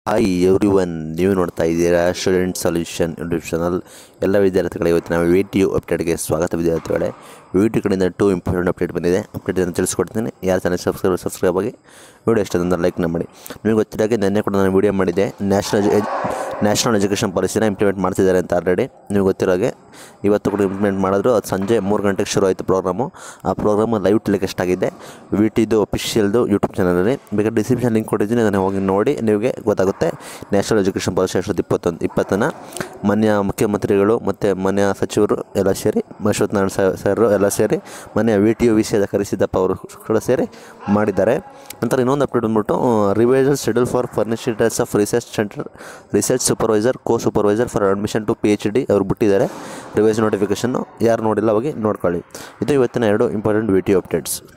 hi every one ನೀವು ನೋಡ್ತಾ ಇದ್ದೀರಾ ಸ್ಟೂಡೆಂಟ್ ಸೊಲ್ಯೂಷನ್ ಯೂಟ್ಯೂಬ್ ಚಾನಲ್ ಎಲ್ಲ ವಿದ್ಯಾರ್ಥಿಗಳಿಗೆ ಇವತ್ತು ನಾವು ವಿ ಟಿ ಯು ಅಪ್ಡೇಟ್ಗೆ ಸ್ವಾಗತ ವಿದ್ಯಾರ್ಥಿಗಳೇ ವಿ ಟಿ ಕಡೆಯಿಂದ ಟೂ ಇಂಪಾರ್ಟೆಂಟ್ ಅಪ್ಡೇಟ್ ಬಂದಿದೆ ಅಪ್ಡೇಟ್ ಅನ್ನು ತಿಳಿಸ್ಕೊಡ್ತೀನಿ ಯಾರು ಚಾನಲ್ ಸಬ್ಸ್ಕ್ರೈಬ್ ಸಬ್ಸ್ಕ್ರೈಬ್ ಆಗಿ ವಿಡಿಯೋ ಇಷ್ಟದಿಂದ ಲೈಕ್ನ ಮಾಡಿ ನಿಮಗೆ ಗೊತ್ತಿದ್ದಾಗೆ ನಿನ್ನೆ ಕೂಡ ನಾನು ವಿಡಿಯೋ ಮಾಡಿದ್ದೆ ನ್ಯಾಷನಲ್ ನ್ಯಾಷನಲ್ ಎಜುಕೇಷನ್ ಪಾಲಿಸಿನ ಇಂಪ್ಲಿಮೆಂಟ್ ಮಾಡ್ತಿದ್ದಾರೆ ಅಂತ ಆಲ್ರೆಡಿ ನೀವು ಗೊತ್ತಿರೋಗೆ ಇವತ್ತು ಕೂಡ ಇಂಪ್ಲಿಮೆಂಟ್ ಮಾಡಿದ್ರು ಅದು ಸಂಜೆ ಮೂರು ಗಂಟೆಗೆ ಶುರು ಆಯಿತು ಪ್ರೋಗ್ರಾಮು ಆ ಪ್ರೋಗ್ರಾಮ್ ಲೈವ್ ಟೆಲಿಕಾಸ್ಟ್ ಆಗಿದೆ ವಿ ಟಿದು ಅಫಿಷಿಯಲ್ದು ಯೂಟ್ಯೂಬ್ ಚಾನಲಲ್ಲಿ ಬೇಕಾದ್ರೆ ಡಿಸ್ಕ್ರಿಪ್ಷನ್ ಲಿಂಕ್ ಕೊಟ್ಟಿದ್ದೀನಿ ಅದನ್ನು ಹೋಗಿ ನೋಡಿ ನಿಮಗೆ ಗೊತ್ತಾಗುತ್ತೆ ನ್ಯಾಷನಲ್ ಎಜುಕೇಷನ್ ಪಾಲಿಸಿ ಎರಡು ಸಾವಿರದ ಇಪ್ಪತ್ತೊಂದು ಇಪ್ಪತ್ತನ್ನು ಮಾನ್ಯ ಮುಖ್ಯಮಂತ್ರಿಗಳು ಮತ್ತು ಮಾನ್ಯ ಸಚಿವರು ಎಲ್ಲ ಸೇರಿ ಅಶ್ವಥ್ ನಾರಾಯಣ ಸರ್ ಎಲ್ಲ ಸೇರಿ ಮಾನ್ಯ ವಿ ಟಿ ಯು ವಿಷಯದ ಕರೆಸಿದ್ದಪ್ಪ ಅವರು ಕೂಡ ಸೇರಿ ಮಾಡಿದ್ದಾರೆ ನಂತರ ಇನ್ನೊಂದು ಅಪ್ಡೇಟ್ ಬಂದ್ಬಿಟ್ಟು revised schedule for furnitures of research centre research supervisor co supervisor for admission to P H D ಅವ್ರು ಬಿಟ್ಟಿದ್ದಾರೆ ರಿವೈಸ್ ನೋಟಿಫಿಕೇಷನ್ನು ಯಾರು ನೋಡಿಲ್ಲ ಹೋಗಿ ನೋಡ್ಕೊಳ್ಳಿ ಇದು ಇವತ್ತಿನ ಎರಡು ಇಂಪಾರ್ಟೆಂಟ್ ವಿ ಟಿ ಅಪ್ಡೇಟ್ಸ್